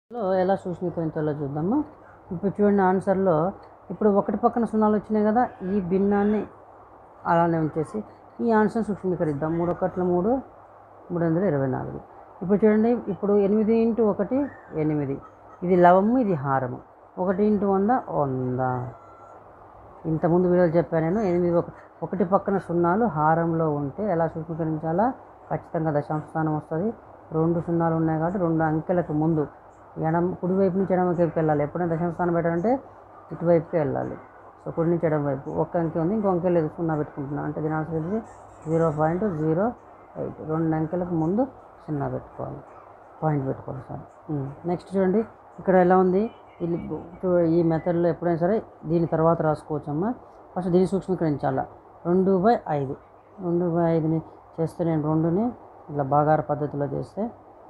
లో ఎలా సూక్ష్మీకరించాలో చూద్దాము ఇప్పుడు చూడండి ఆన్సర్లో ఇప్పుడు ఒకటి పక్కన సున్నాలు వచ్చినాయి కదా ఈ భిన్నాన్ని అలానే ఉంచేసి ఈ ఆన్సర్ సూక్ష్మీకరిద్దాం మూడు ఒకట్ల మూడు మూడు వందల ఇరవై నాలుగు ఇప్పుడు చూడండి ఇప్పుడు ఎనిమిది ఇంటూ ఒకటి ఎనిమిది ఇది లవము ఇది హారము ఒకటి ఇంటూ వంద వంద ఇంతకుముందు వీడియోలు చెప్పాను నేను ఎనిమిది ఒక ఒకటి పక్కన సున్నాలు హారంలో ఉంటే ఎలా సూక్ష్మీకరించాలా ఖచ్చితంగా దశాంశ స్థానం వస్తుంది రెండు సున్నాలు ఉన్నాయి కాబట్టి రెండు అంకెలకు ముందు ఎడం కుడివైపు నుంచి ఎడమ వైపుకి వెళ్ళాలి ఎప్పుడైనా దశాంశ స్థానం పెట్టాలంటే ఇటువైపుకి వెళ్ళాలి సో కుడి నుంచి ఎడమ వైపు ఒక్క అంకె ఉంది ఇంకో అంకె లేదు సున్నా పెట్టుకుంటున్నాను అంటే దీని ఆన్సర్ ఇది జీరో పాయింట్ జీరో ఎయిట్ రెండు అంకెలకు ముందు సున్నా పెట్టుకోవాలి పాయింట్ పెట్టుకోవాలి సార్ నెక్స్ట్ చూడండి ఇక్కడ ఎలా ఉంది ఇది చూ- ఈ మెథడ్లో ఎప్పుడైనా సరే దీని తర్వాత రాసుకోవచ్చమ్మా ఫస్ట్ దీన్ని సూక్ష్మీకరించాలా రెండు బై ఐదు రెండు బై ఐదుని చేస్తే నేను రెండుని ఇట్లా బాగార పద్ధతిలో చేస్తే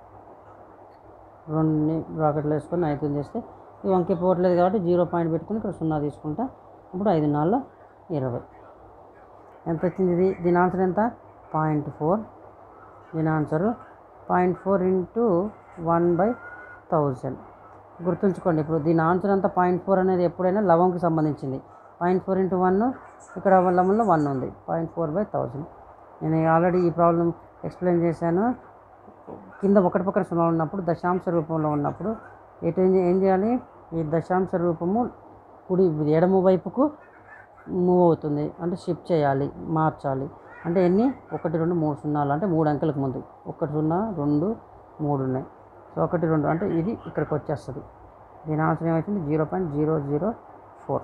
రెండుని బ్రాకెట్లో వేసుకొని ఐదు చేస్తే ఈ వంకే పోవట్లేదు కాబట్టి జీరో పాయింట్ పెట్టుకుని ఇక్కడ సున్నా తీసుకుంటా ఇప్పుడు ఐదు నాలుగు ఇరవై ఎంత వచ్చింది ఇది దీని ఆన్సర్ ఎంత పాయింట్ ఫోర్ దీని answer point four into one by thousand గుర్తుంచుకోండి ఇప్పుడు దీని ఆన్సర్ అంతా పాయింట్ ఫోర్ అనేది ఎప్పుడైనా లవంకి సంబంధించింది పాయింట్ ఫోర్ ఇంటూ వన్ ఇక్కడ లవంలో వన్ ఉంది పాయింట్ ఫోర్ బై థౌజండ్ నేను ఆల్రెడీ ఈ ప్రాబ్లం ఎక్స్ప్లెయిన్ చేశాను కింద ఒకటి పక్కన సున్నా ఉన్నప్పుడు దశాంశ రూపంలో ఉన్నప్పుడు ఎటు ఏం చే- ఏం చేయాలి ఈ దశాంశ రూపము కుడి ఎడమ వైపుకు మూవ్ అవుతుంది అంటే షిఫ్ట్ చేయాలి మార్చాలి అంటే ఎన్ని ఒకటి రెండు మూడు సున్నాలు అంటే మూడు అంకెలకు ముందు ఒకటి సున్నా రెండు మూడు ఉన్నాయి సో ఒకటి రెండు అంటే ఇది ఇక్కడికి వచ్చేస్తుంది దీని ఆన్సర్ ఏమవుతుంది zero point zero zero four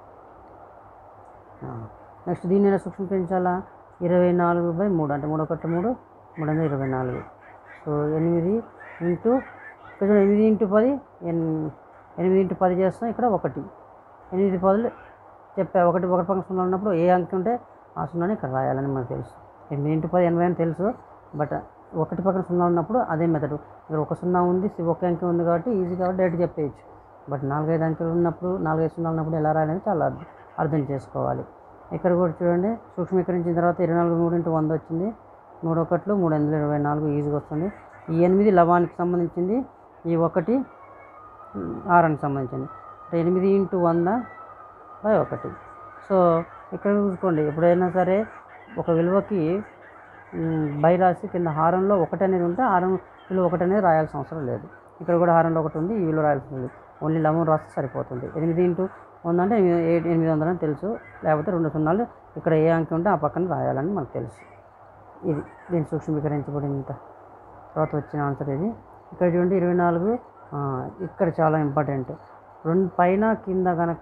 next దీన్ని ఎలా సూక్ష్మీకరించాలా ఇరవై నాలుగు బై మూడు అంటే మూడు ఒకటి మూడు మూడు వందల ఇరవై నాలుగు సో ఎనిమిది ఇంటూ ఇక్కడ చూడండి, ఎనిమిది ఇంటూ పది ఎన్ ఎనిమిది ఇంటూ పది చేస్తాం ఇక్కడ ఒకటి ఎనిమిది పదులు చెప్పా ఒకటి ఒకటి పక్కన సున్నా ఉన్నప్పుడు ఏ అంకె ఉంటే ఆ సున్నాని ఇక్కడ రాయాలని మనకు తెలుసు ఎనిమిది ఇంటూ పది ఎనభై అని తెలుసు బట్ ఒకటి పక్కన సున్నా ఉన్నప్పుడు అదే మెథడ్ ఇక్కడ ఒక సున్నా ఉంది ఒక అంకె ఉంది కాబట్టి ఈజీ కాబట్టి డైరెక్ట్ చెప్పేయచ్చు బట్ నాలుగైదు అంకెలు ఉన్నప్పుడు నాలుగైదు సున్నాలు ఉన్నప్పుడు ఎలా రాయాలని చాలా అర్థం అర్థం చేసుకోవాలి ఇక్కడ కూడా చూడండి సూక్ష్మీకరించిన తర్వాత ఇరవై నాలుగు మూడు ఇంటూ వంద వచ్చింది మూడు ఒకట్లు మూడు వందల ఇరవై నాలుగు ఈజీగా వస్తుంది ఈ ఎనిమిది లవానికి సంబంధించింది ఈ ఒకటి ఉమ్, ఆరానికి సంబంధించింది అంటే ఎనిమిది ఇంటూ వంద బై ఒకటి సో ఇక్కడ చూసుకోండి ఎప్పుడైనా సరే ఒక విలువకి ఉమ్, బై రాసి కింద హారంలో ఒకటి అనేది ఉంటే హారం విలువ ఒకటి అనేది రాయాల్సిన అవసరం లేదు ఇక్కడ కూడా హారంలో ఒకటి ఉంది ఈ విలువ రాయాల్సిన లేదు ఓన్లీ లవం రాస్తే సరిపోతుంది ఎనిమిది ఇంటూ వంద అంటే ఎనిమిది ఎయిట్ ఎనిమిది వందలు అని తెలుసు లేకపోతే రెండు సున్నాలు ఇక్కడ ఏ అంకె ఉంటే ఆ పక్కన రాయాలని మనకు తెలుసు ఇది దీని సూక్ష్మీకరించబడినంత తర్వాత వచ్చిన ఆన్సర్ ఇది ఇక్కడ చూడండి ఇరవై నాలుగు ఆ, ఇక్కడ చాలా ఇంపార్టెంట్ రెండు పైన కింద కనుక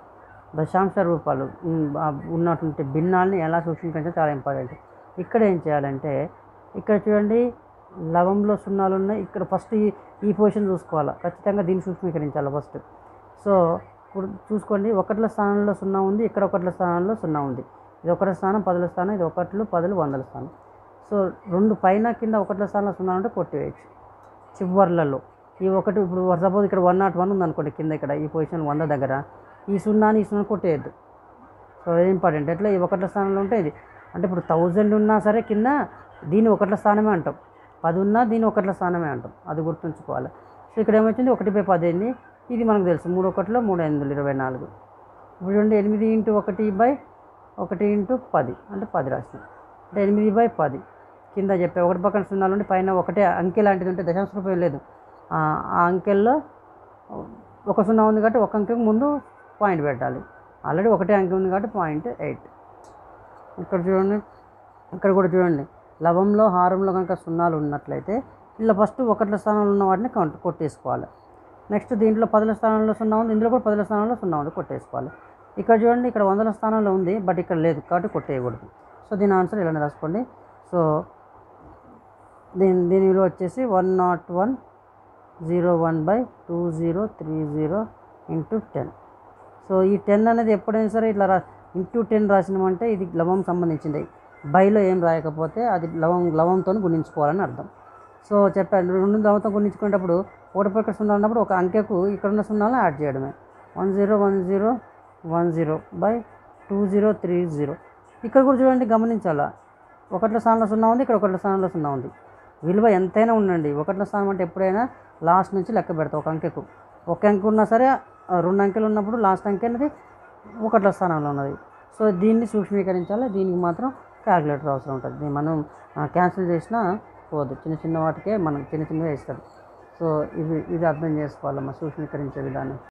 దశాంశ రూపాలు ఉమ్, ఆ ఉన్నటువంటి భిన్నాల్ని ఎలా సూక్ష్మీకరించాలో చాలా ఇంపార్టెంట్ ఇక్కడ ఏం చేయాలంటే ఇక్కడ చూడండి లవంలో సున్నాలు ఉన్నాయి ఇక్కడ ఫస్ట్ ఈ ఈ పొజిషన్ చూసుకోవాలి ఖచ్చితంగా దీన్ని సూక్ష్మీకరించాలి ఫస్ట్ సో ఇప్పుడు చూసుకోండి ఒకట్ల స్థానంలో సున్నా ఉంది ఇక్కడ ఒకట్ల స్థానంలో సున్నా ఉంది ఇది ఒకటి స్థానం పదుల స్థానం ఇది ఒకట్లు పదులు వందల స్థానం సో రెండు పైన కింద ఒకట్ల స్థానంలో సున్నా ఉంటే కొట్టివేయచ్చు చివర్లలో ఈ ఒకటి ఇప్పుడు సపోజ్ ఇక్కడ వన్ నాట్ వన్ ఉందనుకోండి కింద ఇక్కడ ఈ పొజిషన్ వంద దగ్గర ఈ సున్నాని ఈ సున్నా కొట్టేయద్దు సో అది ఇంపార్టెంట్ ఎట్లా ఈ ఒకట్ల స్థానంలో ఉంటే ఇది అంటే ఇప్పుడు థౌజండ్ ఉన్నా సరే కింద దీన్ని ఒకట్ల స్థానమే అంటాం పది ఉన్నా దీన్ని ఒకట్ల స్థానమే అంటాం అది గుర్తుంచుకోవాలి సో ఇక్కడ ఏమొచ్చింది ఒకటి బై పది అయింది ఇది మనకు తెలుసు మూడు ఒకటిలో మూడు ఎనిమిది ఇరవై నాలుగు ఇప్పుడు చూడండి ఎనిమిది ఇంటూ ఒకటి బై ఒకటి ఇంటూ పది అంటే పది రాసిన అంటే ఎనిమిది బై పది కింద చెప్పే ఒకటి పక్కన సున్నాలు ఉండి పైన ఒకటే అంకె లాంటిది ఉంటే దశాంశ రూపాయలు లేదు ఆ ఆ అంకెల్లో ఒక సున్నా ఉంది కాబట్టి ఒక అంకెకు ముందు పాయింట్ పెట్టాలి ఆల్రెడీ ఒకటే అంకె ఉంది కాబట్టి పాయింట్ ఎయిట్ ఇక్కడ చూడండి ఇక్కడ కూడా చూడండి లవంలో హారంలో కనుక సున్నాలు ఉన్నట్లయితే ఇలా ఫస్ట్ ఒకట్ల స్థానంలో ఉన్న వాటిని కౌంట్ కొట్టేసుకోవాలి నెక్స్ట్ దీంట్లో పదుల స్థానంలో సున్నా ఉంది ఇందులో కూడా పదుల స్థానంలో సున్నా ఉంది కొట్టేసుకోవాలి ఇక్కడ చూడండి ఇక్కడ వందల స్థానంలో ఉంది బట్ ఇక్కడ లేదు కాబట్టి కొట్టేయకూడదు సో దీని ఆన్సర్ ఇలానే రాసుకోండి సో దీని దీని విలువ వచ్చేసి one nought one zero one by two zero three zero into ten so ఈ టెన్ అనేది ఎప్పుడైనా సరే ఇట్లా రా ఇంటూ టెన్ రాసినామంటే ఇది లవం సంబంధించింది బైలో ఏం రాయకపోతే అది లవం లవంతో గుణించుకోవాలని అర్థం సో చెప్పాను రెండు లవంతో గుణించుకునేటప్పుడు ఒకటి పక్క సున్నా ఉన్నప్పుడు ఒక అంకెకు ఇక్కడ ఉన్న సున్నాలను యాడ్ చేయడమే one zero one zero one zero by two zero three zero ఇక్కడ కూడా చూడండి గమనించాలా ఒకట్ల స్థానంలో సున్నా ఉంది ఇక్కడ ఒకట్ల స్థానంలో సున్నా ఉంది విలువ ఎంతైనా ఉండండి ఒకట్ల స్థానం అంటే ఎప్పుడైనా లాస్ట్ నుంచి లెక్క పెడతా ఒక అంకెకు ఒక అంకె ఉన్నా సరే ఆ రెండు అంకెలు ఉన్నప్పుడు లాస్ట్ అంకె అనేది ఒకట్ల స్థానంలో ఉన్నది సో దీన్ని సూక్ష్మీకరించాలి దీనికి మాత్రం క్యాలిక్యులేటర్ అవసరం ఉంటుంది దీన్ని మనం క్యాన్సిల్ చేసినా పోదు చిన్న చిన్న వాటికే మనం చిన్న చిన్నగా ఇస్తాడు సో ఇది ఇది అర్థం చేసుకోవాలమ్మా సూక్ష్మీకరించే విధానం